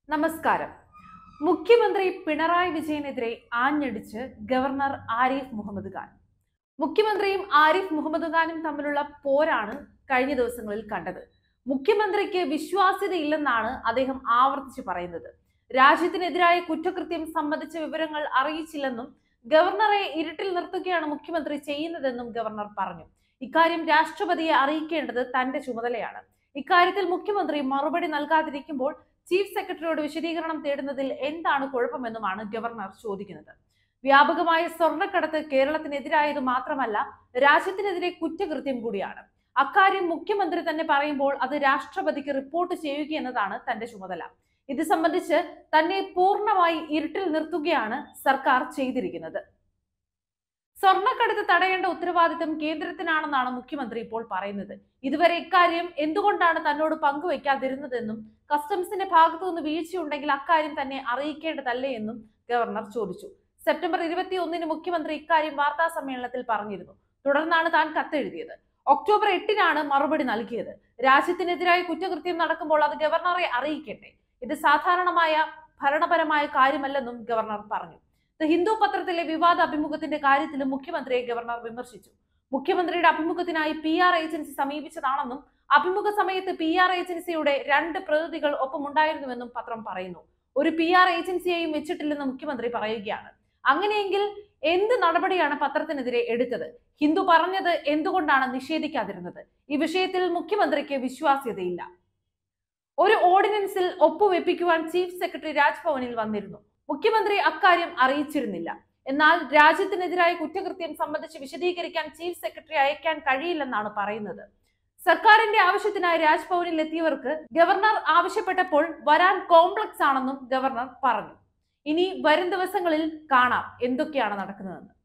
നമസ്കാരം മുഖ്യമന്ത്രി പിണറായി വിജയനെതിരെ ആഞ്ഞടിച്ച് ഗവർണർ ആരിഫ് മുഹമ്മദ് ഖാൻ മുഖ്യമന്ത്രിയും ആരിഫ് മുഹമ്മദ് ഖാനും തമ്മിലുള്ള പോരാണ് കഴിഞ്ഞ ദിവസങ്ങളിൽ കണ്ടത് മുഖ്യമന്ത്രിക്ക് വിശ്വാസ്യതയില്ലെന്നാണ് അദ്ദേഹം ആവർത്തിച്ച് പറയുന്നത് രാജ്യത്തിനെതിരായ കുറ്റകൃത്യം സംബന്ധിച്ച വിവരങ്ങൾ അറിയിച്ചില്ലെന്നും ഗവർണറെ ഇരുട്ടിൽ നിർത്തുകയാണ് മുഖ്യമന്ത്രി ചെയ്യുന്നതെന്നും ഗവർണർ പറഞ്ഞു ഇക്കാര്യം രാഷ്ട്രപതിയെ അറിയിക്കേണ്ടത് തന്റെ ചുമതലയാണ് ഇക്കാര്യത്തിൽ മുഖ്യമന്ത്രി മറുപടി നൽകാതിരിക്കുമ്പോൾ ചീഫ് സെക്രട്ടറിയോട് വിശദീകരണം തേടുന്നതിൽ എന്താണ് കുഴപ്പമെന്നുമാണ് ഗവർണർ ചോദിക്കുന്നത് വ്യാപകമായ സ്വർണ്ണക്കടത്ത് കേരളത്തിനെതിരായത് മാത്രമല്ല രാജ്യത്തിനെതിരെ കുറ്റകൃത്യം കൂടിയാണ് അക്കാര്യം മുഖ്യമന്ത്രി തന്നെ പറയുമ്പോൾ അത് രാഷ്ട്രപതിക്ക് റിപ്പോർട്ട് ചെയ്യുക എന്നതാണ് തന്റെ ചുമതല ഇത് സംബന്ധിച്ച് തന്നെ പൂർണ്ണമായി ഇരുട്ടിൽ നിർത്തുകയാണ് സർക്കാർ ചെയ്തിരിക്കുന്നത് സ്വർണ്ണക്കടത്ത് തടയേണ്ട ഉത്തരവാദിത്തം കേന്ദ്രത്തിനാണെന്നാണ് മുഖ്യമന്ത്രി ഇപ്പോൾ പറയുന്നത് ഇതുവരെ ഇക്കാര്യം എന്തുകൊണ്ടാണ് തന്നോട് പങ്കുവയ്ക്കാതിരുന്നതെന്നും കസ്റ്റംസിന്റെ ഭാഗത്തു നിന്ന് വീഴ്ചയുണ്ടെങ്കിൽ അക്കാര്യം തന്നെ അറിയിക്കേണ്ടതല്ലേ എന്നും ഗവർണർ ചോദിച്ചു സെപ്റ്റംബർ ഇരുപത്തി ഒന്നിന് മുഖ്യമന്ത്രി ഇക്കാര്യം വാർത്താ സമ്മേളനത്തിൽ പറഞ്ഞിരുന്നു തുടർന്നാണ് താൻ കത്തെഴുതിയത് ഒക്ടോബർ എട്ടിനാണ് മറുപടി നൽകിയത് രാജ്യത്തിനെതിരായ കുറ്റകൃത്യം നടക്കുമ്പോൾ അത് ഗവർണറെ അറിയിക്കട്ടെ ഇത് സാധാരണമായ ഭരണപരമായ കാര്യമല്ലെന്നും ഗവർണർ പറഞ്ഞു ദ ഹിന്ദു പത്രത്തിലെ വിവാദ അഭിമുഖത്തിന്റെ കാര്യത്തിലും മുഖ്യമന്ത്രിയെ ഗവർണർ വിമർശിച്ചു മുഖ്യമന്ത്രിയുടെ അഭിമുഖത്തിനായി പി ആർ ഏജൻസി സമീപിച്ചതാണെന്നും അഭിമുഖ സമയത്ത് പി ആർ ഏജൻസിയുടെ രണ്ട് പ്രതിനിധികൾ ഒപ്പമുണ്ടായിരുന്നുവെന്നും പത്രം പറയുന്നു ഒരു പി ആർ ഏജൻസിയെയും വെച്ചിട്ടില്ലെന്ന് മുഖ്യമന്ത്രി പറയുകയാണ് അങ്ങനെയെങ്കിൽ എന്ത് നടപടിയാണ് പത്രത്തിനെതിരെ എടുത്തത് ഹിന്ദു പറഞ്ഞത് എന്തുകൊണ്ടാണ് നിഷേധിക്കാതിരുന്നത് ഈ വിഷയത്തിൽ മുഖ്യമന്ത്രിക്ക് വിശ്വാസ്യതയില്ല ഒരു ഓർഡിനൻസിൽ ഒപ്പുവെപ്പിക്കുവാൻ ചീഫ് സെക്രട്ടറി രാജ്ഭവനിൽ വന്നിരുന്നു മുഖ്യമന്ത്രി അക്കാര്യം അറിയിച്ചിരുന്നില്ല എന്നാൽ രാജ്യത്തിനെതിരായ കുറ്റകൃത്യം സംബന്ധിച്ച് വിശദീകരിക്കാൻ ചീഫ് സെക്രട്ടറി അയക്കാൻ കഴിയില്ലെന്നാണ് പറയുന്നത് സർക്കാരിന്റെ ആവശ്യത്തിനായി രാജ്ഭവനിൽ എത്തിയവർക്ക് ഗവർണർ ആവശ്യപ്പെട്ടപ്പോൾ വരാൻ കോംപ്ലക്സ് ആണെന്നും ഗവർണർ പറഞ്ഞു ഇനി വരും ദിവസങ്ങളിൽ കാണാം എന്തൊക്കെയാണ് നടക്കുന്നതെന്ന്